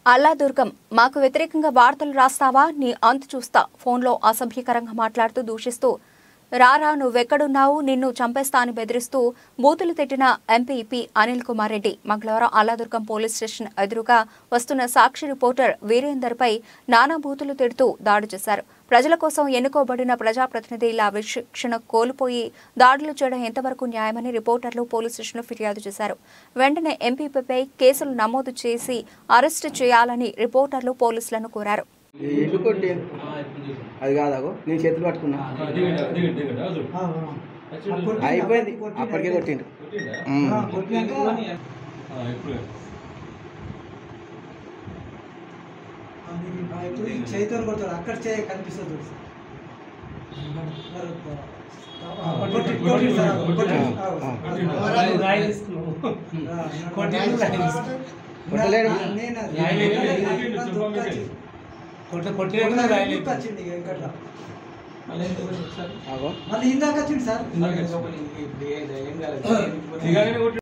అల్లా దుర్గం మాకు వ్యతిరేకంగా వార్తలు రాస్తావా నీ అంతు చూస్తా ఫోన్లో అసభ్యకరంగా మాట్లాడుతూ దూషిస్తూ రారా నువ్వెక్కడున్నావు నిన్ను చంపేస్తా అని బెదిరిస్తూ బూతులు తిట్టిన ఎంపీ పి అనిల్ కుమార్ రెడ్డి మంగళవారం అల్లాదుర్గం పోలీస్ స్టేషన్ ఎదురుగా వస్తున్న సాక్షి రిపోర్టర్ వీరేందర్పై నానా బూతులు తిడుతూ దాడి చేశారు ప్రజల కోసం ఎన్నుకోబడిన ప్రజాప్రతినిధి ఇలా విశిక్షణ కోల్పోయి దాడులు చేయడం ఎంతవరకు న్యాయమని రిపోర్టర్లు పోలీస్ స్టేషన్లో ఫిర్యాదు చేశారు వెంటనే ఎంపీపీపై కేసులు నమోదు చేసి అరెస్టు చేయాలని రిపోర్టర్లు పోలీసులను కోరారు ఇల్లు కొట్టి అది కాదాగో నేను చేతులు పట్టుకున్నా అయిపోయింది అప్పటికే కొట్టిండు ఉమ్. చైతన్య కొడతాడు అక్కడ చేయ కనిపిస్తుంది చూడు సార్. కొట్టి- కొట్టి సార్, కొట్టి. ఆ, ఆ, కొట్టలేడు నేను అది- రాయి లేదు. నేను అది దొక్కొచ్చి. కొట్టిన రాయలేదు దొక్కొచ్చింది ఇక వెంకట్రావు. ఆగో మళ్ళీ ఇందాక వచ్చింది సార్ దిగానే కొట్టి